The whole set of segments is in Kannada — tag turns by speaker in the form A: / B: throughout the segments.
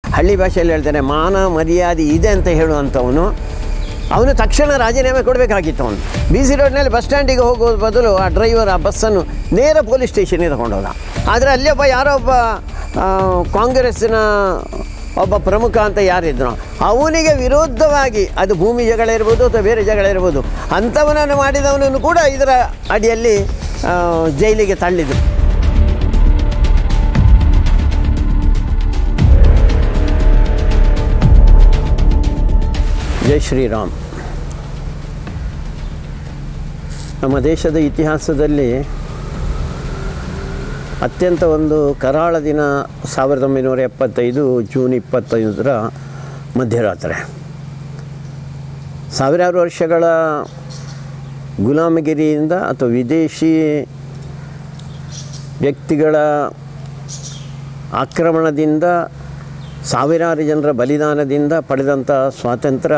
A: ಹಳ್ಳಿ ಭಾಷೆಯಲ್ಲಿ ಹೇಳ್ತಾನೆ ಮಾನ ಮರ್ಯಾದೆ ಇದೆ ಅಂತ ಹೇಳುವಂಥವನು ಅವನು ತಕ್ಷಣ ರಾಜೀನಾಮೆ ಕೊಡಬೇಕಾಗಿತ್ತು ಅವನು ಬಿ ಸಿ ರೋಡ್ನಲ್ಲಿ ಬಸ್ ಸ್ಟ್ಯಾಂಡಿಗೆ ಹೋಗೋ ಬದಲು ಆ ಡ್ರೈವರ್ ಆ ಬಸ್ಸನ್ನು ನೇರ ಪೊಲೀಸ್ ಸ್ಟೇಷನ್ಗೆ ತಗೊಂಡೋದ ಆದರೆ ಅಲ್ಲಿ ಒಬ್ಬ ಯಾರೋ ಒಬ್ಬ ಆ, ಕಾಂಗ್ರೆಸ್ಸಿನ ಒಬ್ಬ ಪ್ರಮುಖ ಅಂತ ಯಾರಿದ್ರು ಅವನಿಗೆ ವಿರೋಧವಾಗಿ ಅದು ಭೂಮಿ ಜಗಳ ಇರ್ಬೋದು ಅಥವಾ ಬೇರೆ ಜಗಳ ಇರ್ಬೋದು ಅಂಥವನನ್ನು ಮಾಡಿದವನನ್ನು ಕೂಡ ಇದರ ಅಡಿಯಲ್ಲಿ ಆ, ಜೈಲಿಗೆ ತಳ್ಳಿದರು ಜೈ ಶ್ರೀರಾಮ್ ನಮ್ಮ ದೇಶದ ಇತಿಹಾಸದಲ್ಲಿ ಅತ್ಯಂತ ಒಂದು ಕರಾಳ ದಿನ ಸಾವಿರದ ಒಂಬೈನೂರ ಎಪ್ಪತ್ತೈದು ಜೂನ್ ಇಪ್ಪತ್ತೈದರ ಮಧ್ಯರಾತ್ರಿ ಸಾವಿರಾರು ವರ್ಷಗಳ ಗುಲಾಮಗಿರಿಯಿಂದ ಅಥವಾ ವಿದೇಶಿ ವ್ಯಕ್ತಿಗಳ ಆಕ್ರಮಣದಿಂದ ಸಾವಿರಾರು ಜನರ ಬಲಿದಾನದಿಂದ ಪಡೆದಂಥ ಸ್ವಾತಂತ್ರ್ಯ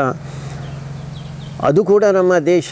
A: ಅದು ಕೂಡ ನಮ್ಮ ದೇಶ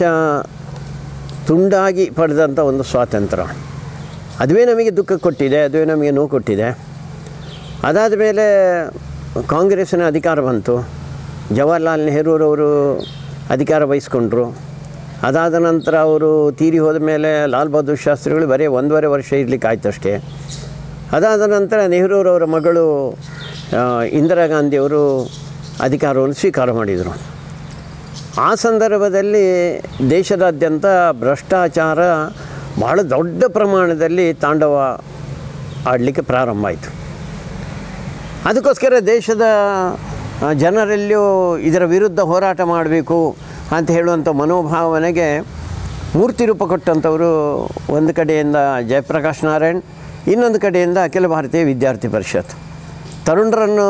A: ತುಂಡಾಗಿ ಪಡೆದಂಥ ಒಂದು ಸ್ವಾತಂತ್ರ್ಯ ಅದುವೇ ನಮಗೆ ದುಃಖ ಕೊಟ್ಟಿದೆ ಅದುವೇ ನಮಗೆ ನೋವು ಕೊಟ್ಟಿದೆ ಅದಾದ ಮೇಲೆ ಕಾಂಗ್ರೆಸ್ಸಿನ ಅಧಿಕಾರ ಬಂತು ಜವಾಹರ್ಲಾಲ್ ನೆಹರೂರವರು ಅಧಿಕಾರ ವಹಿಸ್ಕೊಂಡ್ರು ಅದಾದ ನಂತರ ಅವರು ತೀರಿ ಹೋದ ಮೇಲೆ ಲಾಲ್ ಬಹದ್ದೂರ್ ಶಾಸ್ತ್ರಿಗಳು ಬರೀ ಒಂದೂವರೆ ವರ್ಷ ಇರಲಿಕ್ಕೆ ಆಯ್ತು ಅಷ್ಟೇ ಅದಾದ ನಂತರ ನೆಹರೂರವರ ಮಗಳು ಆ, ಇಂದಿರಾ ಗಾಂಧಿಯವರು ಅಧಿಕಾರವನ್ನು ಸ್ವೀಕಾರ ಮಾಡಿದರು ಆ ಸಂದರ್ಭದಲ್ಲಿ ದೇಶದಾದ್ಯಂತ ಭ್ರಷ್ಟಾಚಾರ ಬಹಳ ದೊಡ್ಡ ಪ್ರಮಾಣದಲ್ಲಿ ತಾಂಡವ ಆಡಲಿಕ್ಕೆ ಪ್ರಾರಂಭ ಆಯಿತು ಅದಕ್ಕೋಸ್ಕರ ದೇಶದ ಆ, ಜನರಲ್ಲಿಯೂ ಇದರ ವಿರುದ್ಧ ಹೋರಾಟ ಮಾಡಬೇಕು ಅಂತ ಹೇಳುವಂಥ ಮನೋಭಾವನೆಗೆ ಮೂರ್ತಿ ರೂಪ ಕೊಟ್ಟಂಥವರು ಒಂದು ಕಡೆಯಿಂದ ಜಯಪ್ರಕಾಶ್ ನಾರಾಯಣ್ ಇನ್ನೊಂದು ಕಡೆಯಿಂದ ಅಖಿಲ ಭಾರತೀಯ ವಿದ್ಯಾರ್ಥಿ ಪರಿಷತ್ ತರುಣರನ್ನು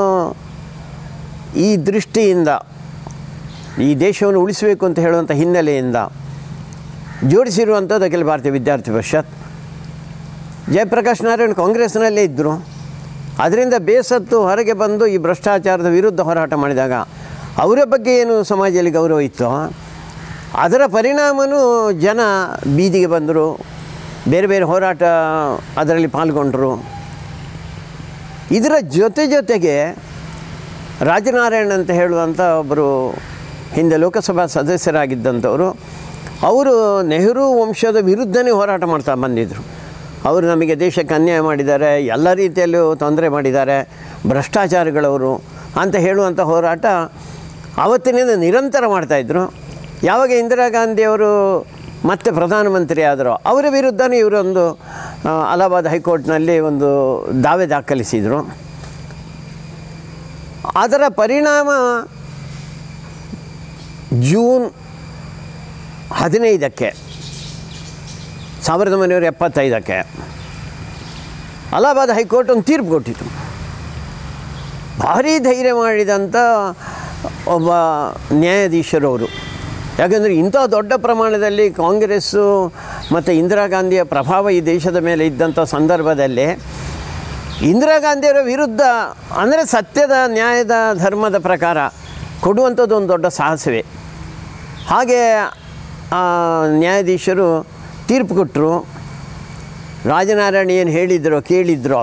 A: ಈ ದೃಷ್ಟಿಯಿಂದ ಈ ದೇಶವನ್ನು ಉಳಿಸಬೇಕು ಅಂತ ಹೇಳುವಂಥ ಹಿನ್ನೆಲೆಯಿಂದ ಜೋಡಿಸಿರುವಂಥದ್ದು ಅಖಿಲ ಭಾರತೀಯ ವಿದ್ಯಾರ್ಥಿ ಪರಿಷತ್ ಜಯಪ್ರಕಾಶ್ ನಾರಾಯಣ್ ಕಾಂಗ್ರೆಸ್ನಲ್ಲೇ ಇದ್ದರು ಅದರಿಂದ ಬೇಸತ್ತು ಹೊರಗೆ ಬಂದು ಈ ಭ್ರಷ್ಟಾಚಾರದ ವಿರುದ್ಧ ಹೋರಾಟ ಮಾಡಿದಾಗ ಅವರ ಬಗ್ಗೆ ಏನು ಸಮಾಜದಲ್ಲಿ ಗೌರವ ಇತ್ತು ಅದರ ಪರಿಣಾಮನೂ ಜನ ಬೀದಿಗೆ ಬಂದರು ಬೇರೆ ಬೇರೆ ಹೋರಾಟ ಅದರಲ್ಲಿ ಪಾಲ್ಗೊಂಡರು ಇದರ ಜೊತೆ ಜೊತೆಗೆ ರಾಜನಾರಾಯಣ್ ಅಂತ ಹೇಳುವಂಥ ಒಬ್ಬರು ಹಿಂದೆ ಲೋಕಸಭಾ ಸದಸ್ಯರಾಗಿದ್ದಂಥವರು ಅವರು ನೆಹರು ವಂಶದ ವಿರುದ್ಧನೇ ಹೋರಾಟ ಮಾಡ್ತಾ ಬಂದಿದ್ದರು ಅವರು ನಮಗೆ ದೇಶಕ್ಕೆ ಅನ್ಯಾಯ ಮಾಡಿದ್ದಾರೆ ಎಲ್ಲ ರೀತಿಯಲ್ಲೂ ತೊಂದರೆ ಮಾಡಿದ್ದಾರೆ ಭ್ರಷ್ಟಾಚಾರಗಳವರು ಅಂತ ಹೇಳುವಂಥ ಹೋರಾಟ ಆವತ್ತಿನಿಂದ ನಿರಂತರ ಮಾಡ್ತಾಯಿದ್ರು ಯಾವಾಗ ಇಂದಿರಾ ಗಾಂಧಿಯವರು ಮತ್ತೆ ಪ್ರಧಾನಮಂತ್ರಿ ಆದರು ಅವರ ವಿರುದ್ಧನೇ ಇವರೊಂದು ಆ, ಅಲಹಾಬಾದ್ ಹೈಕೋರ್ಟ್ನಲ್ಲಿ ಒಂದು ದಾವೆ ದಾಖಲಿಸಿದರು ಅದರ ಪರಿಣಾಮ ಜೂನ್ ಹದಿನೈದಕ್ಕೆ ಸಾವಿರದ ಒಂಬೈನೂರ ಎಪ್ಪತ್ತೈದಕ್ಕೆ ಅಲಹಾಬಾದ್ ಹೈಕೋರ್ಟ್ ಒಂದು ತೀರ್ಪು ಕೊಟ್ಟಿತು ಭಾರೀ ಧೈರ್ಯ ಮಾಡಿದಂಥ ಒಬ್ಬ ನ್ಯಾಯಾಧೀಶರವರು ಯಾಕಂದರೆ ಇಂಥ ದೊಡ್ಡ ಪ್ರಮಾಣದಲ್ಲಿ ಕಾಂಗ್ರೆಸ್ಸು ಮತ್ತು ಇಂದಿರಾ ಗಾಂಧಿಯ ಪ್ರಭಾವ ಈ ದೇಶದ ಮೇಲೆ ಇದ್ದಂಥ ಸಂದರ್ಭದಲ್ಲಿ ಇಂದಿರಾ ಗಾಂಧಿಯವರ ವಿರುದ್ಧ ಅಂದರೆ ಸತ್ಯದ ನ್ಯಾಯದ ಧರ್ಮದ ಪ್ರಕಾರ ಕೊಡುವಂಥದ್ದು ಒಂದು ದೊಡ್ಡ ಸಾಹಸವೇ ಹಾಗೆ ಆ ನ್ಯಾಯಾಧೀಶರು ತೀರ್ಪು ಕೊಟ್ಟರು ರಾಜನಾರಾಯಣ ಏನು ಹೇಳಿದ್ರೋ ಕೇಳಿದ್ರೋ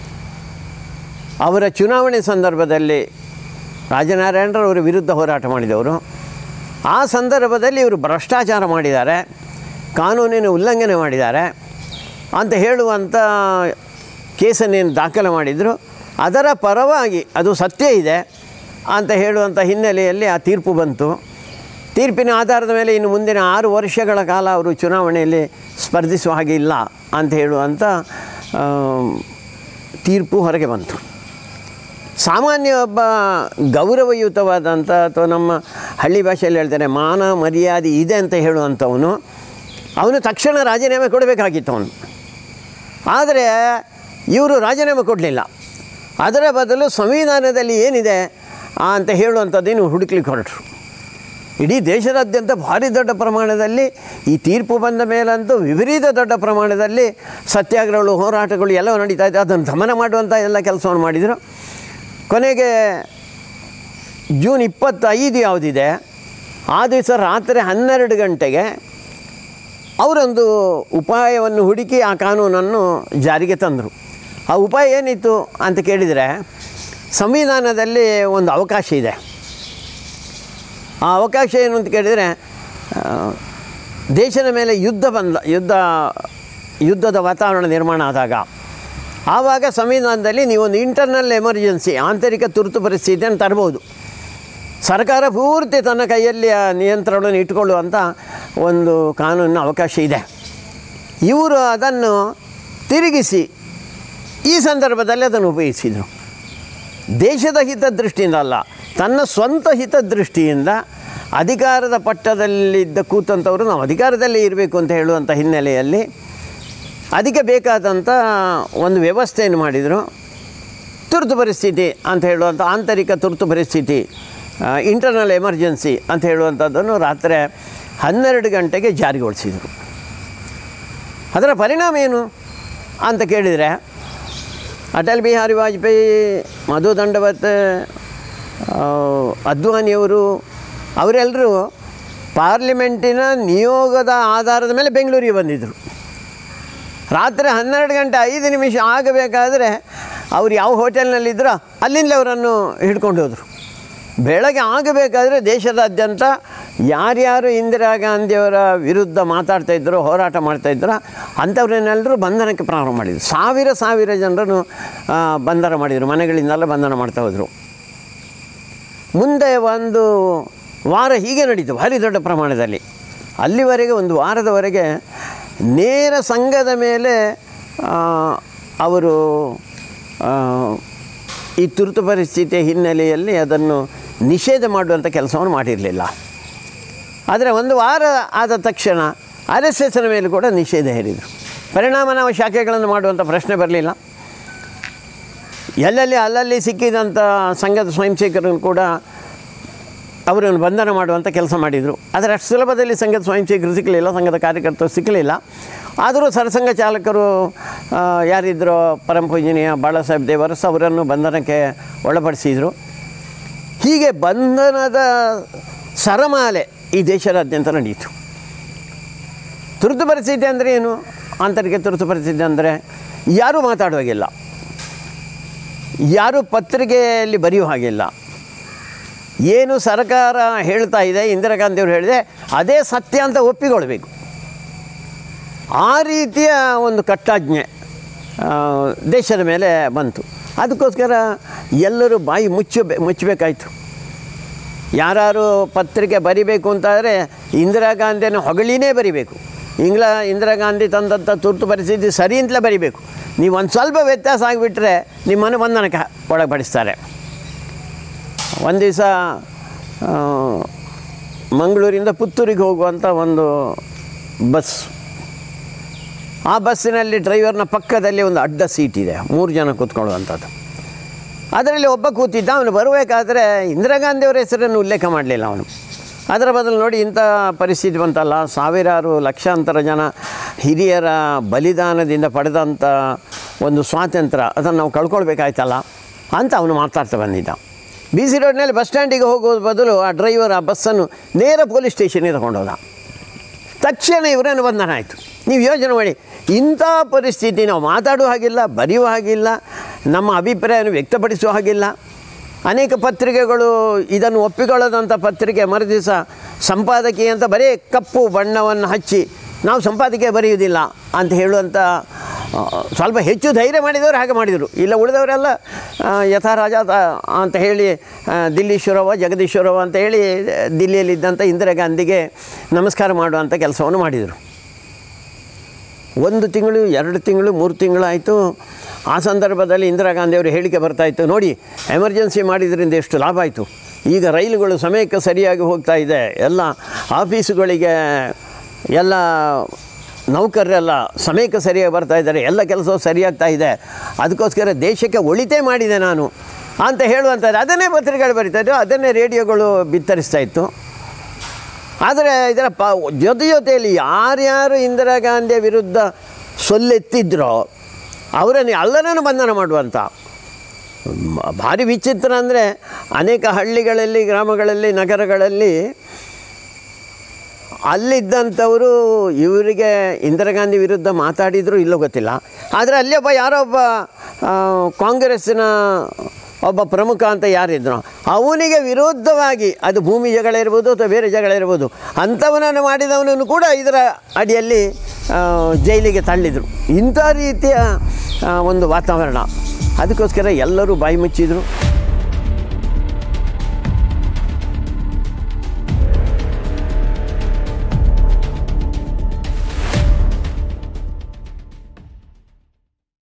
A: ಅವರ ಚುನಾವಣೆ ಸಂದರ್ಭದಲ್ಲಿ ರಾಜನಾರಾಯಣರವರ ವಿರುದ್ಧ ಹೋರಾಟ ಮಾಡಿದವರು ಆ ಸಂದರ್ಭದಲ್ಲಿ ಇವರು ಭ್ರಷ್ಟಾಚಾರ ಮಾಡಿದ್ದಾರೆ ಕಾನೂನಿನ ಉಲ್ಲಂಘನೆ ಮಾಡಿದ್ದಾರೆ ಅಂತ ಹೇಳುವಂಥ ಕೇಸನ್ನೇನು ದಾಖಲು ಮಾಡಿದರು ಅದರ ಪರವಾಗಿ ಅದು ಸತ್ಯ ಇದೆ ಅಂತ ಹೇಳುವಂಥ ಹಿನ್ನೆಲೆಯಲ್ಲಿ ಆ ತೀರ್ಪು ಬಂತು ತೀರ್ಪಿನ ಆಧಾರದ ಮೇಲೆ ಇನ್ನು ಮುಂದಿನ ಆರು ವರ್ಷಗಳ ಕಾಲ ಅವರು ಚುನಾವಣೆಯಲ್ಲಿ ಸ್ಪರ್ಧಿಸುವ ಹಾಗೆ ಇಲ್ಲ ಅಂತ ಹೇಳುವಂಥ ಆ, ತೀರ್ಪು ಹೊರಗೆ ಬಂತು ಸಾಮಾನ್ಯ ಒಬ್ಬ ಗೌರವಯುತವಾದಂಥ ಅಥವಾ ನಮ್ಮ ಹಳ್ಳಿ ಭಾಷೆಯಲ್ಲಿ ಹೇಳ್ತಾರೆ ಮಾನ ಮರ್ಯಾದೆ ಇದೆ ಅಂತ ಹೇಳುವಂಥವನು ಅವನು ತಕ್ಷಣ ರಾಜೀನಾಮೆ ಕೊಡಬೇಕಾಗಿತ್ತು ಅವನು ಆದರೆ ಇವರು ರಾಜೀನಾಮೆ ಕೊಡಲಿಲ್ಲ ಅದರ ಬದಲು ಸಂವಿಧಾನದಲ್ಲಿ ಏನಿದೆ ಆ ಅಂತ ಹೇಳುವಂಥದ್ದೇನು ಹುಡುಕ್ಲಿಕ್ಕೆ ಹೊರಟರು ಇಡೀ ದೇಶದಾದ್ಯಂತ ಭಾರಿ ದೊಡ್ಡ ಪ್ರಮಾಣದಲ್ಲಿ ಈ ತೀರ್ಪು ಬಂದ ಮೇಲಂತೂ ವಿಪರೀತ ದೊಡ್ಡ ಪ್ರಮಾಣದಲ್ಲಿ ಸತ್ಯಾಗ್ರಹಗಳು ಹೋರಾಟಗಳು ಎಲ್ಲವೂ ನಡೀತಾ ಇದೆ ಅದನ್ನು ದಮನ ಮಾಡುವಂಥ ಎಲ್ಲ ಕೆಲಸವನ್ನು ಮಾಡಿದರು ಕೊನೆಗೆ ಜೂನ್ ಇಪ್ಪತ್ತೈದು ಯಾವುದಿದೆ ಆ ದಿವಸ ರಾತ್ರಿ ಹನ್ನೆರಡು ಗಂಟೆಗೆ ಅವರೊಂದು ಉಪಾಯವನ್ನು ಹುಡುಕಿ ಆ ಕಾನೂನನ್ನು ಜಾರಿಗೆ ತಂದರು ಆ ಉಪಾಯ ಏನಿತ್ತು ಅಂತ ಕೇಳಿದರೆ ಸಂವಿಧಾನದಲ್ಲಿ ಒಂದು ಅವಕಾಶ ಇದೆ ಆ ಅವಕಾಶ ಏನು ಅಂತ ಕೇಳಿದರೆ ಆ, ದೇಶದ ಮೇಲೆ ಯುದ್ಧ ಬಂದ ಯುದ್ಧ ಯುದ್ಧದ ವಾತಾವರಣ ನಿರ್ಮಾಣ ಆದಾಗ ಆವಾಗ ಸಂವಿಧಾನದಲ್ಲಿ ನೀವೊಂದು ಇಂಟರ್ನಲ್ ಎಮರ್ಜೆನ್ಸಿ ಆಂತರಿಕ ತುರ್ತು ಪರಿಸ್ಥಿತಿಯನ್ನು ತರ್ಬೋದು ಸರ್ಕಾರ ಪೂರ್ತಿ ತನ್ನ ಕೈಯಲ್ಲಿ ಆ ನಿಯಂತ್ರಣವನ್ನು ಇಟ್ಕೊಳ್ಳುವಂಥ ಒಂದು ಕಾನೂನಿನ ಅವಕಾಶ ಇದೆ ಇವರು ಅದನ್ನು ತಿರುಗಿಸಿ ಈ ಸಂದರ್ಭದಲ್ಲಿ ಅದನ್ನು ಉಪಯೋಗಿಸಿದರು ದೇಶದ ಹಿತದೃಷ್ಟಿಯಿಂದ ಅಲ್ಲ ತನ್ನ ಸ್ವಂತ ಹಿತದೃಷ್ಟಿಯಿಂದ ಅಧಿಕಾರದ ಪಟ್ಟದಲ್ಲಿದ್ದ ಕೂತಂಥವರು ನಾವು ಅಧಿಕಾರದಲ್ಲೇ ಇರಬೇಕು ಅಂತ ಹೇಳುವಂಥ ಹಿನ್ನೆಲೆಯಲ್ಲಿ ಅದಕ್ಕೆ ಬೇಕಾದಂಥ ಒಂದು ವ್ಯವಸ್ಥೆಯನ್ನು ಮಾಡಿದರು ತುರ್ತು ಪರಿಸ್ಥಿತಿ ಅಂತ ಹೇಳುವಂಥ ಆಂತರಿಕ ತುರ್ತು ಪರಿಸ್ಥಿತಿ ಇಂಟರ್ನಲ್ ಎಮರ್ಜೆನ್ಸಿ ಅಂತ ಹೇಳುವಂಥದ್ದನ್ನು ರಾತ್ರಿ ಹನ್ನೆರಡು ಗಂಟೆಗೆ ಜಾರಿಗೊಳಿಸಿದರು ಅದರ ಪರಿಣಾಮ ಏನು ಅಂತ ಕೇಳಿದರೆ ಅಟಲ್ ಬಿಹಾರಿ ವಾಜಪೇಯಿ ಮಧು ದಂಡವತ್ ಆ, ಅದ್ವಾನಿಯವರು ಅವರೆಲ್ಲರೂ ಪಾರ್ಲಿಮೆಂಟಿನ ನಿಯೋಗದ ಆಧಾರದ ಮೇಲೆ ಬೆಂಗಳೂರಿಗೆ ಬಂದಿದ್ದರು ರಾತ್ರಿ ಹನ್ನೆರಡು ಗಂಟೆ ಐದು ನಿಮಿಷ ಆಗಬೇಕಾದ್ರೆ ಅವ್ರು ಯಾವ ಹೋಟೆಲ್ನಲ್ಲಿದ್ದರೋ ಅಲ್ಲಿಂದಲೇ ಅವರನ್ನು ಹಿಡ್ಕೊಂಡು ಹೋದರು ಬೆಳಗ್ಗೆ ಆಗಬೇಕಾದ್ರೆ ದೇಶದಾದ್ಯಂತ ಯಾರ್ಯಾರು ಇಂದಿರಾ ಗಾಂಧಿಯವರ ವಿರುದ್ಧ ಮಾತಾಡ್ತಾ ಇದ್ದರೋ ಹೋರಾಟ ಮಾಡ್ತಾ ಇದ್ದರೋ ಅಂಥವ್ರನ್ನೆಲ್ಲರೂ ಬಂಧನಕ್ಕೆ ಪ್ರಾರಂಭ ಮಾಡಿದರು ಸಾವಿರ ಸಾವಿರ ಜನರನ್ನು ಆ, ಬಂಧನ ಮಾಡಿದರು ಮನೆಗಳಿಂದೆಲ್ಲ ಬಂಧನ ಮಾಡ್ತಾ ಹೋದರು ಮುಂದೆ ಒಂದು ವಾರ ಹೀಗೆ ನಡೀತು ಭಾರಿ ದೊಡ್ಡ ಪ್ರಮಾಣದಲ್ಲಿ ಅಲ್ಲಿವರೆಗೆ ಒಂದು ವಾರದವರೆಗೆ ನೇರ ಸಂಘದ ಮೇಲೆ ಆ, ಅವರು ಆ, ಈ ತುರ್ತು ಪರಿಸ್ಥಿತಿಯ ಹಿನ್ನೆಲೆಯಲ್ಲಿ ಅದನ್ನು ನಿಷೇಧ ಮಾಡುವಂಥ ಕೆಲಸವನ್ನು ಮಾಡಿರಲಿಲ್ಲ ಆದರೆ ಒಂದು ವಾರ ಆದ ತಕ್ಷಣ ಆರ್ ಎಸ್ ಎಸ್ನ ಮೇಲೆ ಕೂಡ ನಿಷೇಧ ಹೇರಿದರು ಪರಿಣಾಮ ನಾವು ಶಾಖೆಗಳನ್ನು ಮಾಡುವಂಥ ಪ್ರಶ್ನೆ ಬರಲಿಲ್ಲ ಎಲ್ಲೆಲ್ಲಿ ಅಲ್ಲಲ್ಲಿ ಸಿಕ್ಕಿದಂಥ ಸಂಘದ ಸ್ವಯಂ ಸೇವಕರನ್ನು ಕೂಡ ಅವರನ್ನು ಬಂಧನ ಮಾಡುವಂಥ ಕೆಲಸ ಮಾಡಿದರು ಆದರೆ ಅಷ್ಟು ಸುಲಭದಲ್ಲಿ ಸಂಘದ ಸ್ವಯಂ ಸೇವಕರು ಸಿಕ್ಕಲಿಲ್ಲ ಸಂಘದ ಕಾರ್ಯಕರ್ತರು ಸಿಕ್ಕಲಿಲ್ಲ ಆದರೂ ಸರಸಂಘ ಚಾಲಕರು ಆ, ಯಾರಿದ್ದರೋ ಪರಮ ಪೂಜನೀಯ ಬಾಳಾಸಾಹೇಬ್ ದೇವರಸ್ ಅವರನ್ನು ಬಂಧನಕ್ಕೆ ಒಳಪಡಿಸಿದರು ಹೀಗೆ ಬಂಧನದ ಸರಮಾಲೆ ಈ ದೇಶದಾದ್ಯಂತ ನಡೆಯಿತು ತುರ್ತು ಪರಿಸ್ಥಿತಿ ಅಂದರೆ ಏನು ಆಂತರಿಕ ತುರ್ತು ಪರಿಸ್ಥಿತಿ ಅಂದರೆ ಯಾರೂ ಮಾತಾಡುವಾಗಿಲ್ಲ ಯಾರೂ ಪತ್ರಿಕೆಯಲ್ಲಿ ಬರೆಯುವ ಹಾಗಿಲ್ಲ ಏನು ಸರ್ಕಾರ ಹೇಳ್ತಾ ಇದೆ ಇಂದಿರಾ ಗಾಂಧಿಯವರು ಹೇಳಿದೆ ಅದೇ ಸತ್ಯ ಅಂತ ಒಪ್ಪಿಕೊಳ್ಬೇಕು ಆ ರೀತಿಯ ಒಂದು ಕಟ್ಟಾಜ್ಞೆ ಆ, ದೇಶದ ಮೇಲೆ ಬಂತು ಅದಕ್ಕೋಸ್ಕರ ಎಲ್ಲರೂ ಬಾಯಿ ಮುಚ್ಚಬೇ ಮುಚ್ಚಬೇಕಾಯ್ತು ಯಾರು ಪತ್ರಿಕೆ ಬರಿಬೇಕು ಅಂತಾದರೆ ಇಂದಿರಾ ಗಾಂಧಿಯನ್ನು ಹೊಗಳಿನೇ ಬರಿಬೇಕು ಇಂಗ್ಲ ಇಂದಿರಾ ಗಾಂಧಿ ತಂದಂಥ ತುರ್ತು ಪರಿಸ್ಥಿತಿ ಸರಿ ಅಂತಲೇ ಬರಿಬೇಕು ನೀವು ಒಂದು ಸ್ವಲ್ಪ ವ್ಯತ್ಯಾಸ ಆಗಿಬಿಟ್ರೆ ನಿಮ್ಮನ್ನು ಬಂಧನಕ್ಕೆ ಒಳಪಡಿಸ್ತಾರೆ ಒಂದು ದಿವಸ ಮಂಗಳೂರಿಂದ ಪುತ್ತೂರಿಗೆ ಹೋಗುವಂಥ ಒಂದು ಬಸ್ ಆ ಬಸ್ಸಿನಲ್ಲಿ ಡ್ರೈವರ್ನ ಪಕ್ಕದಲ್ಲಿ ಒಂದು ಅಡ್ಡ ಸೀಟ್ ಇದೆ ಮೂರು ಜನ ಕೂತ್ಕೊಳ್ಳುವಂಥದ್ದು ಅದರಲ್ಲಿ ಒಬ್ಬ ಕೂತಿದ್ದ ಅವನು ಬರಬೇಕಾದ್ರೆ ಇಂದಿರಾ ಗಾಂಧಿಯವರ ಹೆಸರನ್ನು ಉಲ್ಲೇಖ ಮಾಡಲಿಲ್ಲ ಅವನು ಅದರ ಬದಲು ನೋಡಿ ಇಂಥ ಪರಿಸ್ಥಿತಿ ಬಂತಲ್ಲ ಸಾವಿರಾರು ಲಕ್ಷಾಂತರ ಜನ ಹಿರಿಯರ ಬಲಿದಾನದಿಂದ ಪಡೆದಂಥ ಒಂದು ಸ್ವಾತಂತ್ರ್ಯ ಅದನ್ನು ನಾವು ಕಳ್ಕೊಳ್ಬೇಕಾಯ್ತಲ್ಲ ಅಂತ ಅವನು ಮಾತಾಡ್ತಾ ಬಂದಿದ್ದ ಬಿ ಸಿ ರೋಡ್ನಲ್ಲಿ ಬಸ್ ಸ್ಟ್ಯಾಂಡಿಗೆ ಹೋಗೋದು ಬದಲು ಆ ಡ್ರೈವರ್ ಆ ಬಸ್ಸನ್ನು ನೇರ ಪೊಲೀಸ್ ಸ್ಟೇಷನ್ಗೆ ತಗೊಂಡೋದ ತಕ್ಷಣ ಇವರನ್ನು ಬಂಧನ ಆಯಿತು ನೀವು ಯೋಚನೆ ಮಾಡಿ ಇಂಥ ಪರಿಸ್ಥಿತಿ ನಾವು ಮಾತಾಡುವ ಹಾಗಿಲ್ಲ ಬರೆಯುವ ಹಾಗಿಲ್ಲ ನಮ್ಮ ಅಭಿಪ್ರಾಯವನ್ನು ವ್ಯಕ್ತಪಡಿಸುವ ಹಾಗಿಲ್ಲ ಅನೇಕ ಪತ್ರಿಕೆಗಳು ಇದನ್ನು ಒಪ್ಪಿಕೊಳ್ಳದಂಥ ಪತ್ರಿಕೆ ಮರುದಿವಸ ಸಂಪಾದಕಿ ಅಂತ ಬರೀ ಕಪ್ಪು ಬಣ್ಣವನ್ನು ಹಚ್ಚಿ ನಾವು ಸಂಪಾದಕೀಯ ಬರೆಯುವುದಿಲ್ಲ ಅಂತ ಹೇಳುವಂಥ ಆ, ಸ್ವಲ್ಪ ಹೆಚ್ಚು ಧೈರ್ಯ ಮಾಡಿದವರು ಹಾಗೆ ಮಾಡಿದರು ಇಲ್ಲ ಉಳಿದವರೆಲ್ಲ ಆ, ಯಥಾ ರಾಜ ತ- ಅಂತ ಹೇಳಿ ಆ, ದಿಲ್ಲೀಶ್ವರವ ಜಗದೀಶ್ವರವ ಅಂತ ಹೇಳಿ ದಿಲ್ಲಿಯಲ್ಲಿದ್ದಂಥ ಇಂದಿರಾ ಗಾಂಧಿಗೆ ನಮಸ್ಕಾರ ಮಾಡುವಂಥ ಕೆಲಸವನ್ನು ಮಾಡಿದರು ಒಂದು ತಿಂಗಳು ಎರಡು ತಿಂಗಳು ಮೂರು ತಿಂಗಳು ಆಯಿತು ಆ ಸಂದರ್ಭದಲ್ಲಿ ಇಂದಿರಾ ಗಾಂಧಿಯವರು ಹೇಳಿಕೆ ಬರ್ತಾಯಿತ್ತು ನೋಡಿ ಎಮರ್ಜೆನ್ಸಿ ಮಾಡಿದ್ರಿಂದ ಎಷ್ಟು ಲಾಭ ಆಯಿತು ಈಗ ರೈಲುಗಳು ಸಮಯಕ್ಕೆ ಸರಿಯಾಗಿ ಹೋಗ್ತಾ ಇದೆ ಎಲ್ಲ ಆಫೀಸುಗಳಿಗೆ ಎಲ್ಲ ನೌಕರರೆಲ್ಲ ಸಮಯಕ್ಕೆ ಸರಿಯಾಗಿ ಬರ್ತಾ ಇದ್ದಾರೆ ಎಲ್ಲ ಕೆಲಸವು ಸರಿಯಾಗ್ತಾ ಇದೆ ಅದಕ್ಕೋಸ್ಕರ ದೇಶಕ್ಕೆ ಒಳಿತೇ ಮಾಡಿದೆ ನಾನು ಅಂತ ಹೇಳುವಂಥದ್ದು ಅದನ್ನೇ ಪತ್ರಿಕೆಗಳು ಬರಿತಾ ಇತ್ತು ಅದನ್ನೇ ರೇಡಿಯೋಗಳು ಬಿತ್ತರಿಸ್ತಾ ಇತ್ತು ಆದರೆ ಇದರ ಪ ಜೊತೆ ಜೊತೆಯಲ್ಲಿ ಯಾರ್ಯಾರು ಇಂದಿರಾ ಗಾಂಧಿಯ ವಿರುದ್ಧ ಸೊಲ್ಲೆತ್ತಿದ್ರೋ ಅವರನ್ನು ಎಲ್ಲರನ್ನು ಬಂಧನ ಮಾಡುವಂಥ ಮ- ಭಾರಿ ವಿಚಿತ್ರ ಅಂದರೆ ಅನೇಕ ಹಳ್ಳಿಗಳಲ್ಲಿ ಗ್ರಾಮಗಳಲ್ಲಿ ನಗರಗಳಲ್ಲಿ ಅಲ್ಲಿದ್ದಂಥವರು ಇವರಿಗೆ ಇಂದಿರಾ ಗಾಂಧಿ ವಿರುದ್ಧ ಮಾತಾಡಿದ್ರು ಇಲ್ಲೋ ಗೊತ್ತಿಲ್ಲ ಆದರೆ ಅಲ್ಲಿ ಒಬ್ಬ ಯಾರೋ ಒಬ್ಬ ಆ, ಕಾಂಗ್ರೆಸ್ಸಿನ ಒಬ್ಬ ಪ್ರಮುಖ ಅಂತ ಯಾರಿದ್ರು ಅವನಿಗೆ ವಿರುದ್ಧವಾಗಿ ಅದು ಭೂಮಿ ಜಗಳ ಇರ್ಬೋದು ಅಥವಾ ಬೇರೆ ಜಗಳ ಇರ್ಬೋದು ಅಂಥವನನ್ನು ಮಾಡಿದವನನ್ನು ಕೂಡ ಇದರ ಅಡಿಯಲ್ಲಿ ಆ, ಜೈಲಿಗೆ ತಳ್ಳಿದರು ಇಂಥ ರೀತಿಯ ಆ, ಒಂದು ವಾತಾವರಣ ಅದಕ್ಕೋಸ್ಕರ ಎಲ್ಲರೂ ಬಾಯಿ ಮುಚ್ಚಿದರು